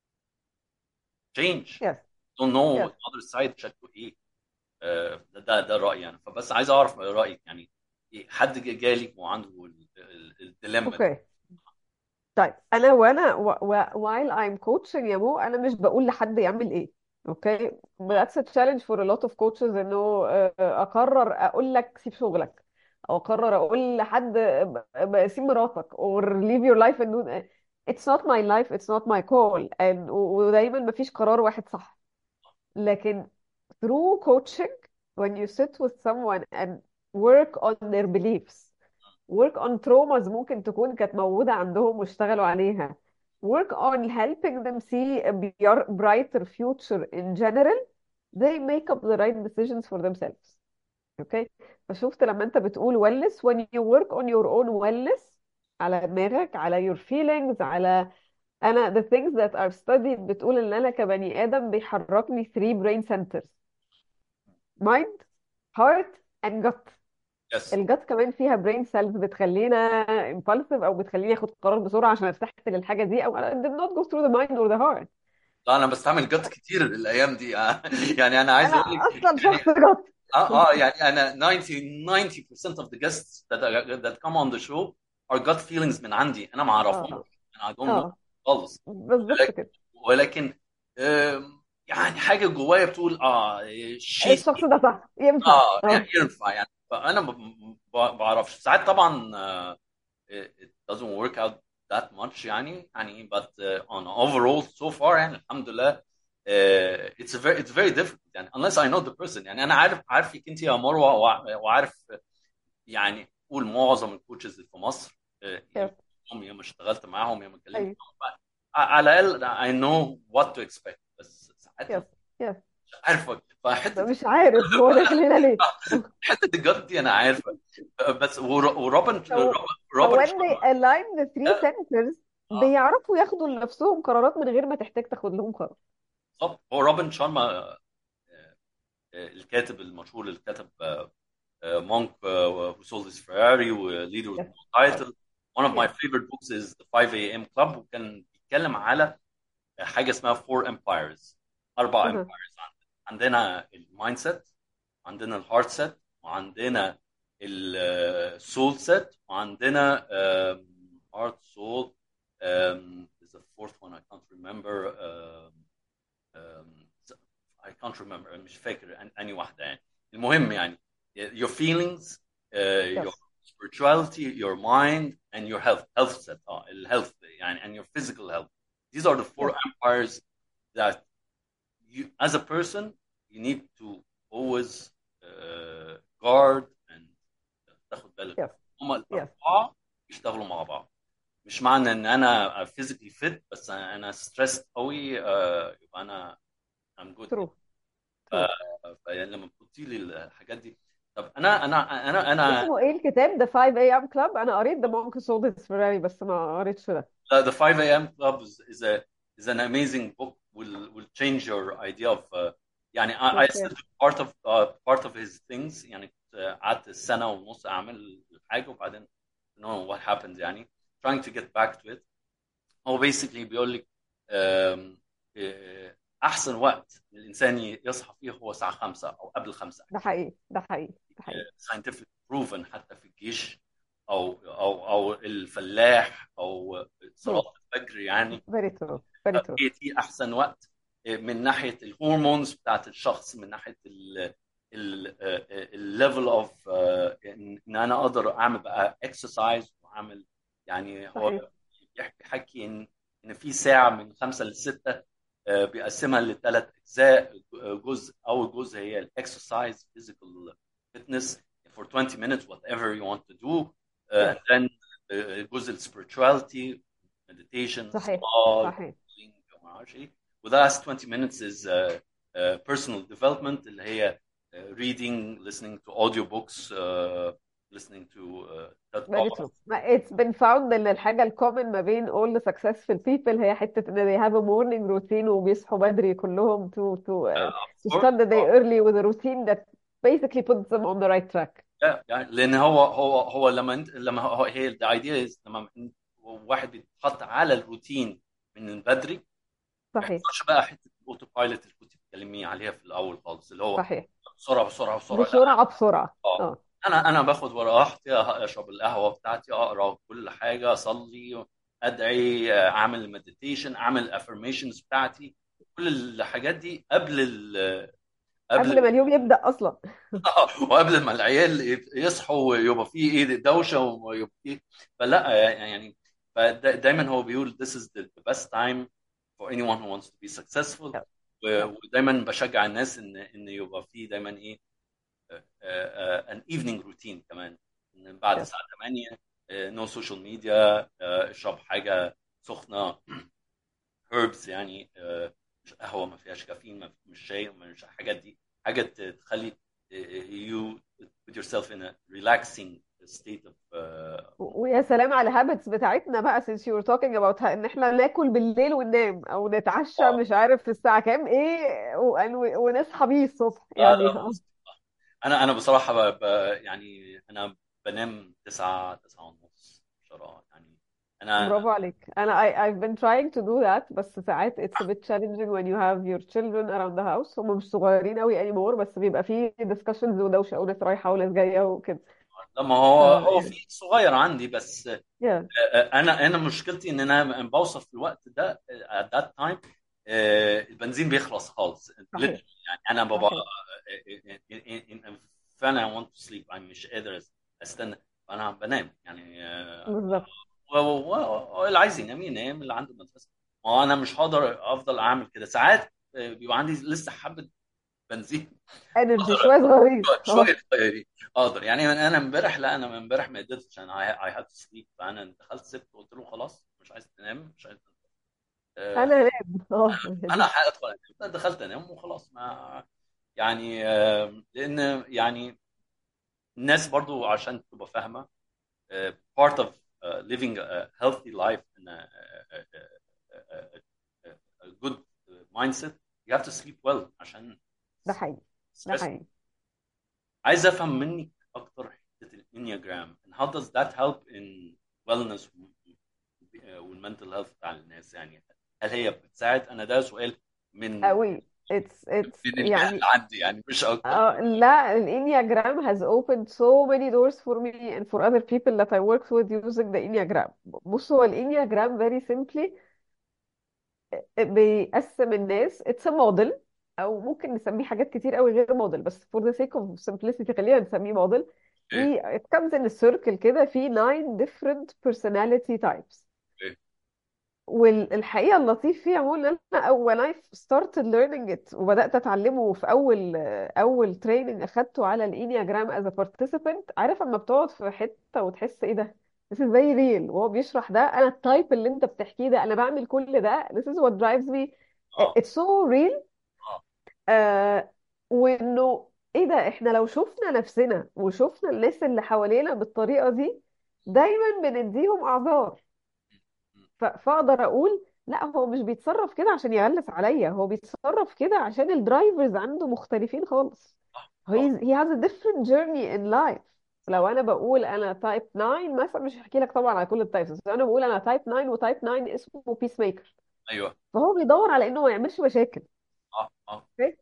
change yes don't know yes the other side شكله ايه آه، ده ده ده رايي انا فبس عايز اعرف رايك يعني إيه، حد جالك وعنده ال- ال- الديليما دي اوكي طيب انا وانا و... و... while I'm coaching يا مو انا مش بقول لحد يعمل ايه اوكي that's a challenge for a lot of coaches انه آه، اقرر اقول لك سيب شغلك او اقرر اقول لحد ب- ب- سيب مراتك or leave your life and do it's not my life it's not my call and و- ودايما مفيش قرار واحد صح لكن through coaching when you sit with someone and work on their beliefs work on traumas ممكن تكون كانت موجودة عندهم واشتغلوا عليها work on helping them see a bigger- brighter future in general they make up the right decisions for themselves اوكي فشفت لما انت بتقول wellness when you work on your own wellness على دماغك على your feelings على انا the things that are studied بتقول ان انا كبني ادم بيحركني 3 brain centers mind heart and gut يس الجت كمان فيها brain cells بتخلينا impulsive او بتخليني اخد قرار بسرعه عشان ارتحت للحاجه دي او I did not go through the mind or the heart لا انا بستعمل جت كتير الايام دي يعني انا عايز انا اقول لك اصلا يعني شخص جت اه اه يعني انا 90 90% of the guests that that come on the show are gut feelings من عندي انا ما اعرفهمش اه انا I don't know اه خالص بالظبط ولكن كده ولكن آم، يعني حاجه جوايا بتقول اه شيء الشخص ده صح ينفع اه اه ينفع يعني فانا ما ب- بعرفش ساعات طبعا آه، it it doesn't work out that much يعني يعني but uh, on overall so far يعني الحمد لله uh, it's a very it's very difficult يعني unless I know the person يعني انا عارف عارفك انت يا مروه وع- وعارف يعني قول معظم الكوتشز اللي في مصر آه، يا يس يا ما اشتغلت معاهم يا ما اتكلمت ايوه معاهم على الاقل I know what to expect بس ساعات يس يس مش عارفه فحته مش عارف هو داخل هنا ليه حته الجد دي انا عارفه بس ور- وروبن so روبن so روبن when they align the three شرما centers اه بيعرفوا ياخدوا لنفسهم قرارات من غير ما تحتاج تاخد لهم قرار بالظبط هو روبن شارما آه، آه، الكاتب المشهور اللي كتب مونك who sold his Ferrari و Leader with يس no title one of my يس favorite books is the 5 a.m. Club وكان بيتكلم على حاجه اسمها four empires اربع أها. empires عندنا المايند سيت عندنا الهارت سيت وعندنا السول سيت وعندنا هارت سول is the fourth one I can't remember um, um, I can't remember مش فاكر أن- أنهي واحدة يعني المهم يعني your feelings uh, your يس spirituality your mind and your health health set اه الهيلث يعني and your physical health these are the four يس empires that you as a person you need to always uh, guard and تاخد بالك يس هما يس الأربعة يشتغلوا مع بعض مش معنى ان انا physically fit بس انا stressed قوي آه، يبقى انا I'm good true ف... true فيعني لما بتحطي لي الحاجات دي طب انا انا انا انا اسمه ايه الكتاب The 5 AM Club انا قريت The Monk Sold His Ferrari بس ما قريتش ده uh, the 5 a.m. club is, is a is an amazing book will will change your idea of uh, يعني I, I اوكي still do part of uh, part of his things يعني كنت قعدت سنة ونص اعمل الحاجة وبعدين you know what happened يعني trying to get back to it هو basically بيقول لك um, آه، احسن وقت الانسان يصحى فيه هو الساعة 5 او قبل 5 ده حقيقي ده حقيقي ده حقيقي scientific proven حتى في الجيش او او او الفلاح او صلاه true الفجر يعني very true very true هي دي احسن وقت من ناحيه الهرمونز بتاعت الشخص من ناحيه الليفل اوف ان انا اقدر اعمل بقى اكسرسايز واعمل يعني هو صحيح بيحكي بيحكي ان ان في ساعه من خمسه لسته آه، بيقسمها لثلاث اجزاء جزء اول جزء هي الاكسرسايز physical fitness for 20 minutes whatever you want to do uh, and yes then uh, جزء spirituality meditation صحيح صلاة صحيح healing ما اعرفش ايه و the last 20 minutes is uh, uh, personal development اللي هي uh, reading listening to audiobooks uh, listening to uh, TED very Talks true ما it's been found ان الحاجة الكومن ما بين all the successful people هي حتة ان they have a morning routine وبيصحوا بدري كلهم to to uh, uh, of to course start the day early with a routine that basically puts them on the right track Yeah, يعني لان هو هو هو لما انت لما هو هي الايديا لما انت- واحد بيتحط على الروتين من بدري ما صحيح يحصلش بقى حته الاوتو بايلوت اللي كنت بتكلمي عليها في الاول خالص اللي هو صحيح بسرعه بسرعه بسرعه لا بسرعة بسرعة اه اه انا انا باخد راحتي اشرب القهوه بتاعتي اقرا كل حاجه اصلي ادعي اعمل المديتيشن اعمل الافرميشنز بتاعتي كل الحاجات دي قبل ال قبل قبل ما اليوم يبدأ اصلا وقبل ما العيال يصحوا ويبقى فيه ايه دوشه ويبقى فيه فلا يعني فدايما هو بيقول this is the the best time for anyone who wants to be successful Yeah. و- ودايما بشجع الناس ان ان يبقى فيه دايما ايه ان ايفنينج روتين كمان إن بعد Yes. الساعه 8 نو سوشيال ميديا اشرب حاجه سخنه هيربس يعني آه، مش قهوه ما فيهاش كافيين ما مش شاي مش الحاجات دي حاجه ت- تخلي you put yourself in a relaxing state of uh, و- ويا سلام على الهابتس بتاعتنا بقى since you were talking about ان احنا ناكل بالليل وننام او نتعشى آه. مش عارف في الساعة كام ايه و- و- ونصحى بيه الصبح آه، يعني لا، اه انا انا بصراحه ب... ب... يعني انا بنام تسعة تسعة ونص عشرة يعني انا برافو عليك انا I, I've been trying to do that بس ساعات it's a bit challenging when you have your children around the house هم مش صغيرين قوي anymore بس بيبقى فيه discussions ودوشة وناس رايحة وناس جاية وكده لما هو ف هو yeah في صغير عندي بس yeah انا انا مشكلتي ان انا بوصل في الوقت ده at that time آه، البنزين بيخلص خالص صحيح literally يعني انا بابا صحيح فعلا I want to sleep I'm مش قادر استنى فانا بنام يعني آه، بالظبط و- و- و- واللي عايز ينام ينام اللي عنده مدرسه ما هو انا مش هقدر افضل اعمل كده ساعات آه، بيبقى عندي لسه حبه بنزين energy شوية صغيرين اه شويه صغيرين اقدر يعني انا امبارح لا انا امبارح ما قدرتش انا I had to sleep فانا دخلت سبت قلت له خلاص مش عايز تنام مش عايز آه، انا هنام اه انا هدخل انام دخلت انام وخلاص ما يعني آه، لان يعني الناس برضو عشان تبقى فاهمه آه، part of uh, living a healthy life in a, a, a, a, a good mindset you have to sleep well عشان ده حقيقي ده stress حقيقي عايز افهم منك اكتر حته الانياجرام and how does that help in wellness والمنتل هيلث بتاع الناس يعني هل هي بتساعد انا ده سؤال من قوي it's it's من الجهل يعني اللي عندي يعني مش اكتر uh, لا الانياجرام has opened so many doors for me and for other people that I worked with using the enneagram بص هو الانياجرام very simply بيقسم الناس it's a model او ممكن نسميه حاجات كتير قوي غير موديل بس for the sake of simplicity خلينا نسميه موديل ايه في it comes in a circle كده في nine different personality types ايه والحقيقة اللطيف فيه عموما ان انا when I started learning it وبدأت اتعلمه في اول اول تريننج اخدته على الانياجرام as a participant عارف اما بتقعد في حتة وتحس ايه ده This is very real وهو بيشرح ده انا التايب اللي انت بتحكيه ده انا بعمل كل ده This is what drives me اه It's so real اه آه وانه ايه ده احنا لو شفنا نفسنا وشفنا الناس اللي حوالينا بالطريقة دي دايما بنديهم اعذار ف- فاقدر اقول لا هو مش بيتصرف كده عشان يغلس عليا هو بيتصرف كده عشان الدرايفرز عنده مختلفين خالص صح he صح he has a different journey in life لو انا بقول انا تايب 9 مثلا مش هحكي لك طبعا على كل التايبس بس انا بقول انا تايب 9 وتايب 9 اسمه بيس ميكر ايوه فهو بيدور على انه ما يعملش مشاكل اه اه اوكي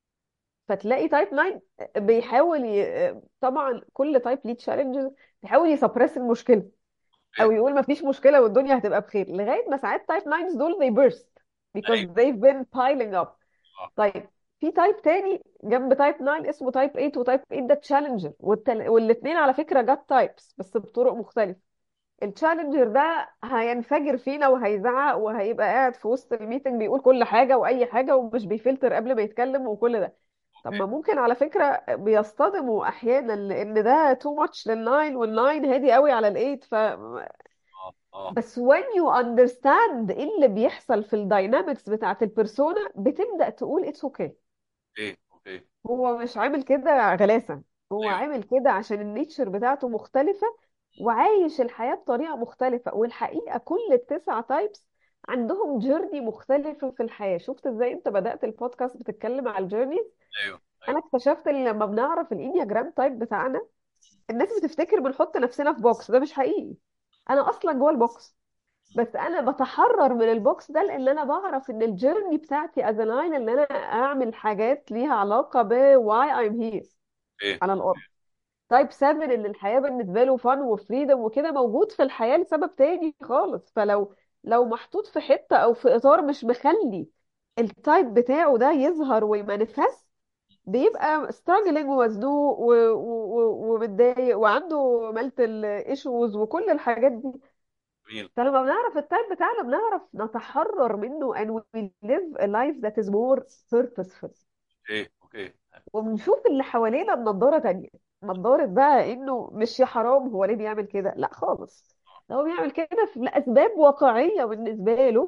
فتلاقي تايب 9 بيحاول ي... طبعا كل تايب ليه تشالنجز بيحاول يسبرس المشكله او ايه يقول ما فيش مشكله والدنيا هتبقى بخير لغايه ما ساعات تايب 9 دول they burst because ايوه they've been piling up اه طيب في تايب تاني جنب تايب 9 اسمه تايب 8 وتايب 8 ده تشالنجر والتل... والاثنين على فكره جت تايبس بس بطرق مختلفه التشالنجر ده هينفجر فينا وهيزعق وهيبقى قاعد في وسط الميتنج بيقول كل حاجه واي حاجه ومش بيفلتر قبل ما يتكلم وكل ده طب ما اوكي ممكن على فكره بيصطدموا احيانا لان ده تو ماتش للناين والناين هادي قوي على الايت ف اه اه بس when you understand ايه اللي بيحصل في الداينامكس بتاعت البيرسونا بتبدأ تقول اتس اوكي اوكي اوكي هو مش عامل كده غلاسة هو ايوه عامل كده عشان النيتشر بتاعته مختلفة وعايش الحياة بطريقة مختلفة والحقيقة كل التسعة تايبس عندهم جيرني مختلفة في الحياة شفت ازاي انت بدأت البودكاست بتتكلم على الجيرنيز ايوه انا ايوه اكتشفت ان لما بنعرف الانياجرام تايب بتاعنا الناس بتفتكر بنحط نفسنا في بوكس ده مش حقيقي انا اصلا جوه البوكس بس انا بتحرر من البوكس ده لان انا بعرف ان الجيرني بتاعتي از لاين ان انا اعمل حاجات ليها علاقه ب why I'm here اوكي على الارض تايب 7 ان الحياه بالنسبه له فن وفريدم وكده موجود في الحياه لسبب تاني خالص فلو لو محطوط في حته او في اطار مش مخلي التايب بتاعه ده يظهر ويمانيفست بيبقى struggling ومزنوق و- و- و- ومتضايق وعنده mental issues وكل الحاجات دي جميل فلما بنعرف التايب بتاعنا بنعرف نتحرر منه and we live a life that is more purposeful اوكي اوكي وبنشوف اللي حوالينا بنضارة تانية نضارة بقى انه مش يا حرام هو ليه بيعمل كده لا خالص ده هو بيعمل كده في- لأسباب واقعية بالنسبة له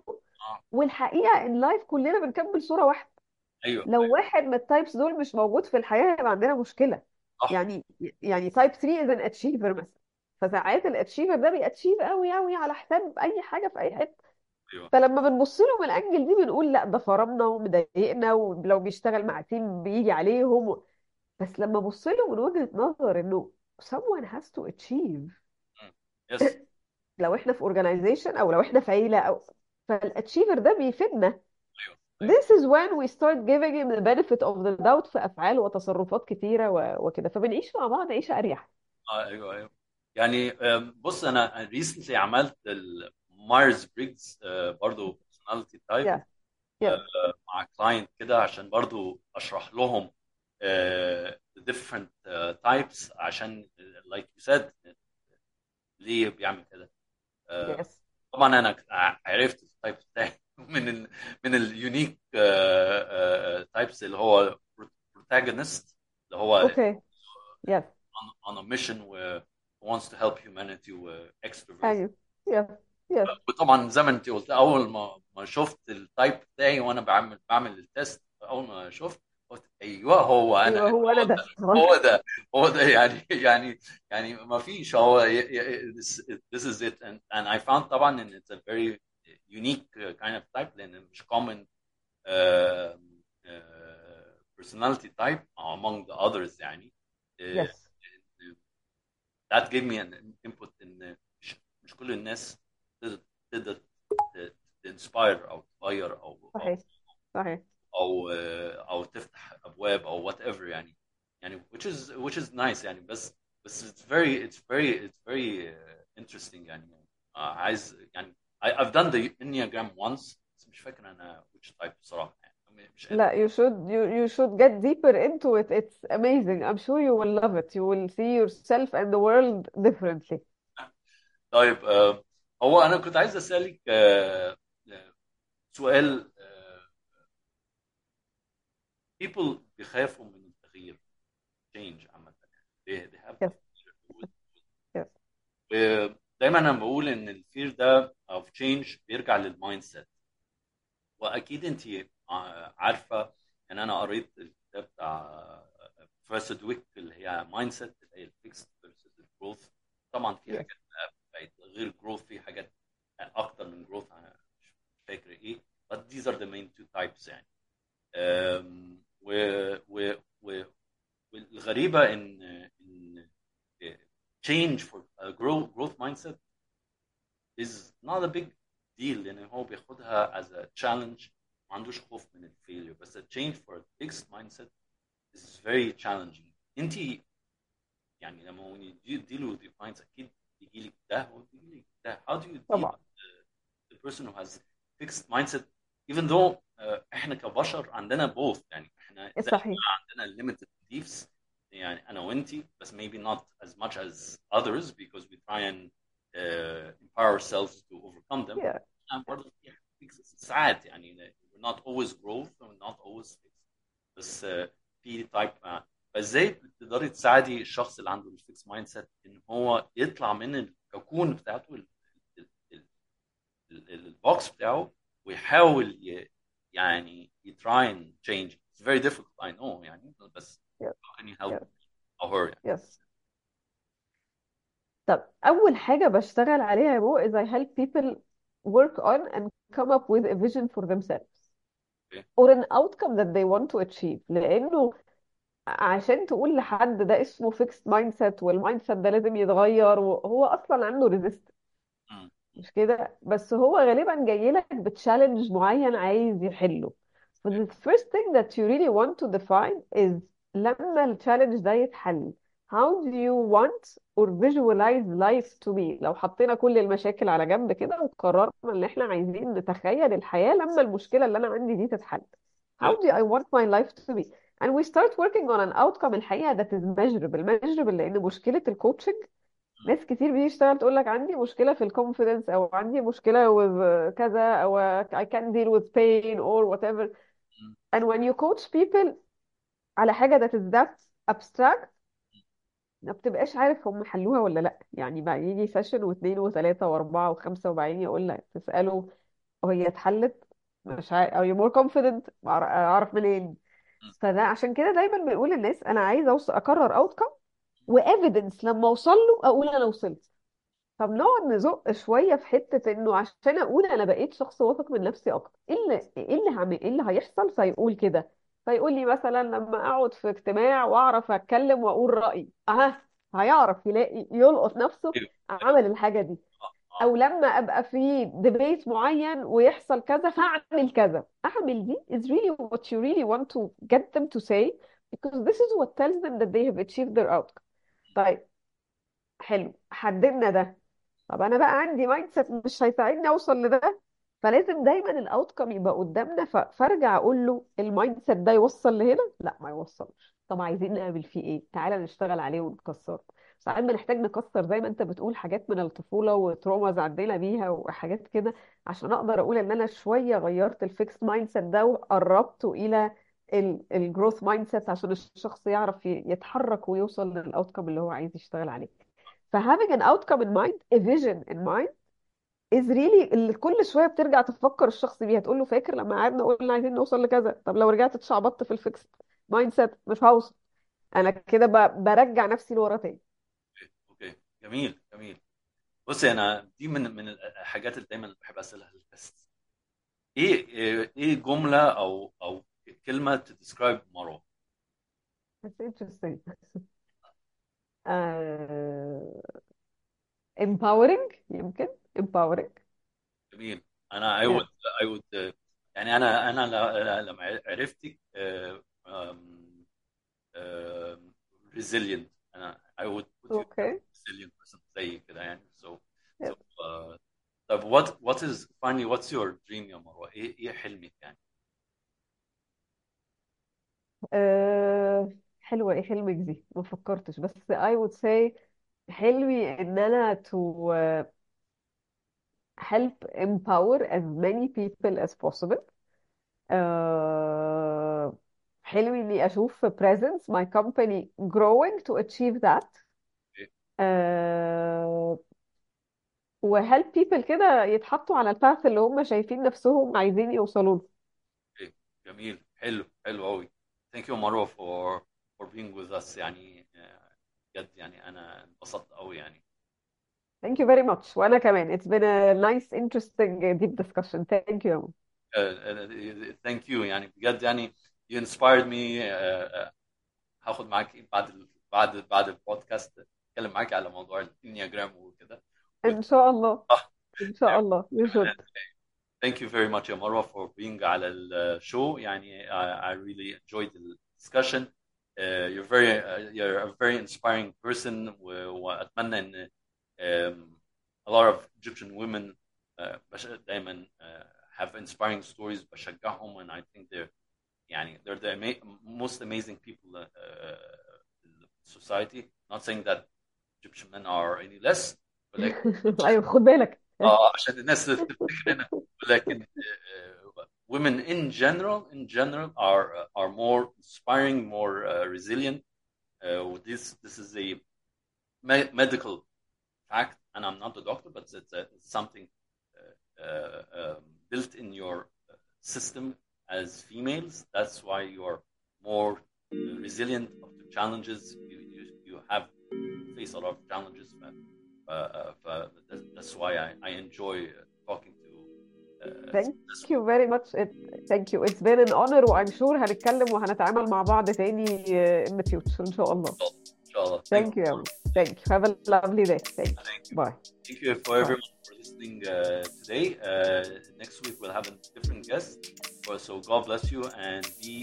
اه والحقيقة ان لايف كلنا بنكمل صورة واحدة ايوه لو ايوه واحد من التايبس دول مش موجود في الحياة هيبقى عندنا مشكلة صح يعني يعني تايب 3 is an achiever مثلا فساعات الاتشيفر ده بيأتشيف قوي قوي على حساب اي حاجة في اي حتة ايوه فلما بنبص له من الانجل دي بنقول لا ده فرمنا ومضايقنا ولو بيشتغل مع تيم بيجي عليهم بس لما ابص له من وجهة نظر انه someone has to achieve يس لو احنا في organization او لو احنا في عيلة او فالاتشيفر ده بيفيدنا ايوه ايوه This is when we start giving him the benefit of the doubt في أفعال وتصرفات كتيرة و- وكده فبنعيش مع بعض عيشة أريح اه ايوه ايوه يعني آم، بص انا ريسنتلي عملت المايرز بريجز برضو personality type yeah yeah مع كلاينت كده عشان برضو اشرح لهم آه، the different آه، types عشان آه، like you said ليه بيعمل كده آه، yes طبعا انا عرفت التايب بتاعي من ال من اليونيك تايبس اللي هو protagonist اللي هو okay yes on, on a mission و wants to help humanity و extrovert أيوه yes yes وطبعا زي ما انت قلت اول ما ما شفت التايب بتاعي وانا بعمل بعمل التست اول ما شفت قلت ايوه هو انا أيوه هو أنا ده هو ده هو ده يعني يعني يعني ما فيش هو ي- ي- this, this is it and, and I found طبعا ان it's a very unique kind of type لان مش common uh, uh, personality type among the others يعني uh, yes that gave me an input ان مش, مش كل الناس تقدر تقدر تنسباير او تغير او او صحيح صحيح او او تفتح ابواب او وات ايفر يعني يعني which is which is nice يعني بس بس it's very it's very it's very uh, interesting يعني uh, عايز يعني I, I've done the Enneagram once بس مش فاكر انا which type بصراحة يعني مش قادر لا you should you you should get deeper into it it's amazing I'm sure you will love it you will see yourself and the world differently طيب uh, هو انا كنت عايز اسالك uh, uh, سؤال uh, people بيخافوا من التغيير change عامة they, they have yes fear. yes ودايما انا بقول ان الفير ده of change بيرجع للمايند سيت واكيد انت عارفه ان انا قريت الكتاب بتاع فيرست ويك اللي هي مايند سيت اللي هي الفيكس فيرسز الجروث طبعا في yes حاجات بقت غير جروث في حاجات اكتر من جروث انا مش فاكر ايه but these are the main two types يعني أم، و و و والغريبه ان ان change for a growth growth mindset is not a big deal لان هو بياخدها as a challenge ما عندوش خوف من الفيلير بس a change for a fixed mindset is very challenging انت يعني لما when you deal deal with your clients اكيد بيجي لك ده وبيجي لك ده how do you deal طبعا with the, the person who has fixed mindset even though uh, احنا كبشر عندنا both يعني احنا زي ما صحيح عندنا limited beliefs يعني انا وانتي بس maybe not as much as others because we try and uh, empower ourselves to overcome them yeah and برضه في fixes ساعات يعني we're not always growth we're not always fixed بس uh, في type uh, فازاي تقدري تساعدي الشخص اللي عنده الفيكس مايند سيت ان هو يطلع من الكوكون بتاعته ال- ال- ال- ال- البوكس بتاعه ويحاول ي- يعني ي try and change it's very difficult I know يعني بس yeah how can you help yeah or her يعني yes طب أول حاجة بشتغل عليها يا بو is I help people work on and come up with a vision for themselves okay or an outcome that they want to achieve لأنه عشان تقول لحد ده اسمه fixed mindset والمايند سيت ده لازم يتغير وهو أصلا عنده resistance مم. مش كده بس هو غالبا جاي لك بتشالنج معين عايز يحله but the first thing that you really want to define is لما التشالنج ده يتحل how do you want or visualize life to be لو حطينا كل المشاكل على جنب كده وقررنا ان احنا عايزين نتخيل الحياة لما المشكلة اللي انا عندي دي تتحل how okay do I want my life to be and we start working on an outcome الحقيقة that is measurable measurable لان مشكلة الكوتشنج مم. ناس كتير بتيجي تشتغل تقول لك عندي مشكلة في الكونفيدنس او عندي مشكلة with كذا او I can deal with pain or whatever مم. and when you coach people على حاجة that is that abstract ما بتبقاش عارف هم حلوها ولا لا يعني بقى يجي سيشن واثنين وثلاثة واربعة وخمسة وبعدين يقول لك تسأله وهي اتحلت مش عارف او you're more confident أعر- اعرف منين فده عشان كده دايما بنقول للناس انا عايزه اوصل اقرر اوتكم وايفيدنس لما اوصل له اقول انا وصلت فبنقعد نزق شويه في حته انه عشان اقول انا بقيت شخص واثق من نفسي اكتر ايه اللي ايه اللي هعمل ايه اللي هيحصل فيقول كده فيقول لي مثلا لما اقعد في اجتماع واعرف اتكلم واقول رايي اه هيعرف يلاقي يلقط نفسه ايوه عمل الحاجه دي آه، او لما ابقى في ديبيت معين ويحصل كذا فاعمل كذا اعمل دي is really what you really want to get them to say because this is what tells them that they have achieved their outcome طيب حلو حددنا ده طب انا بقى عندي مايند سيت مش هيساعدني اوصل لده فلازم دايما الاوتكم يبقى قدامنا ف- فارجع اقول له المايند سيت ده يوصل لهنا لا ما يوصلش طب عايزين نعمل فيه ايه تعالى نشتغل عليه ونكسره ساعات بنحتاج نكسر زي ما انت بتقول حاجات من الطفوله وتروماز عدينا بيها وحاجات كده عشان اقدر اقول ان انا شويه غيرت الفيكس مايند سيت ده وقربته الى الجروث مايند سيت عشان الشخص يعرف ي- يتحرك ويوصل للاوتكم اللي هو عايز يشتغل عليه ف having an outcome in mind a vision in mind is really اللي كل شويه بترجع تفكر الشخص بيها تقول له فاكر لما قعدنا قلنا عايزين نوصل لكذا طب لو رجعت اتشعبطت في الفيكس مايند سيت مش هوصل انا كده ب- برجع نفسي لورا تاني اوكي جميل جميل بصي انا دي من من الحاجات اللي دايما بحب اسالها للجست ايه ايه إيه جمله او او كلمه تديسكرايب مروه That's interesting uh, empowering يمكن empowering جميل انا I yeah would I would يعني انا انا ل- لما عرفتك آه، آم، آم، resilient انا I would put you as okay a resilient person زي كده يعني so so yeah. uh, طب what what is finally what's your dream يا مروه ايه ايه حلمك يعني uh, حلوة ايه حلمك دي ما فكرتش بس I would say حلمي ان انا to uh, help empower as many people as possible uh, حلمي اني اشوف presence my company growing to achieve that إيه؟ uh, وhelp people كده يتحطوا على الباث اللي هم شايفين نفسهم عايزين يوصلوا له إيه؟ جميل حلو حلو قوي thank you مروه for for being with us يعني آه، بجد يعني انا انبسطت قوي يعني Thank you very much. وأنا كمان. It's been a nice, interesting, uh, deep discussion. Thank you. يا ماما. ثانك يو يعني بجد يعني you inspired me آه، آه، هاخد معاك بعد ال- بعد بعد البودكاست اتكلم معاك على موضوع الانياجرام وكده إن شاء الله. آه، إن شاء الله. You should. Thank you very much يا مروة for being على الشو يعني I, I really enjoyed the discussion uh, you're very uh, you're a very inspiring person و- وأتمنى إن um, a lot of Egyptian women uh, بش- دايما uh, have inspiring stories بشجعهم and I think they're يعني they're the ama- most amazing people uh, in society not saying that Egyptian men are any less but like أيوة خد بالك. اه عشان الناس تفتكر هنا ولكن uh, women in general in general are uh, are more inspiring more uh, resilient uh, this this is a me- medical fact and I'm not a doctor but it's, uh, it's something uh, uh, um, built in your uh, system as females that's why you are more uh, resilient of the challenges you, you, you have faced a lot of challenges but, uh, uh, but that's why I, I enjoy uh, talking to uh, Thank you very much. It, thank you. It's been an honor و I'm sure هنتكلم وهنتعامل مع بعض تاني uh, in the future إن شاء الله. inshallah Thank you. يا ماما. Thank you. Have a lovely day. Thank you. Thank you. Bye. Thank you for everyone for listening uh, today. Uh, next week we'll have a different guest. So God bless you and be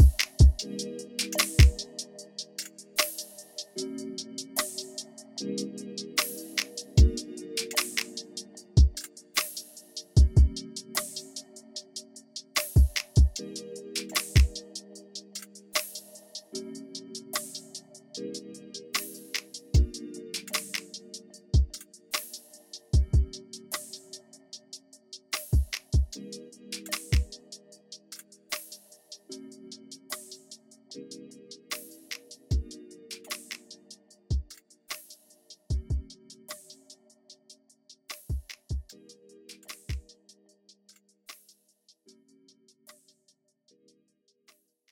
safe.